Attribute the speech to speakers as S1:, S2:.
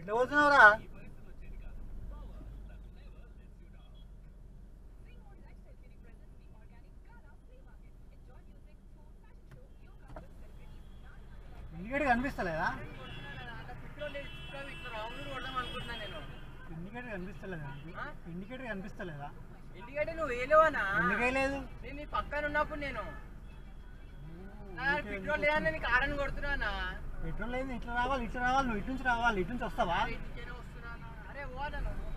S1: ఎట్లా పోతున్నావురా ఇండికేటర్ కనిపిస్తలేదా
S2: పెట్రోల్ లేదు, పెట్రోల్ ఇట్లా రౌండ్ కొడదాం అనుకుంటున్నా నేను
S1: ఇండికేటర్ కనిపిస్తలేదా
S2: ఆ?
S1: ఇండికేటర్ కనిపిస్తలేదా
S2: ఎందుకంటే నువ్వు వేయలేవనా
S1: ఎందుకే లేదు
S2: నేను నీ పక్కన ఉన్నప్పుడు నేను నా పెట్రోల్ లేదని నీకు ఆరని కొడుతున్నానా
S1: పెట్రోల్ లేదు ఇట్లా రావాలి ఇట్లా రావాలి నువ్వు ఇటు నుంచి రావాలి ఇటు నుంచి వస్తావా
S2: ఇంటికైనా వస్తున్నానా అరే ఓ అన్న నువ్వు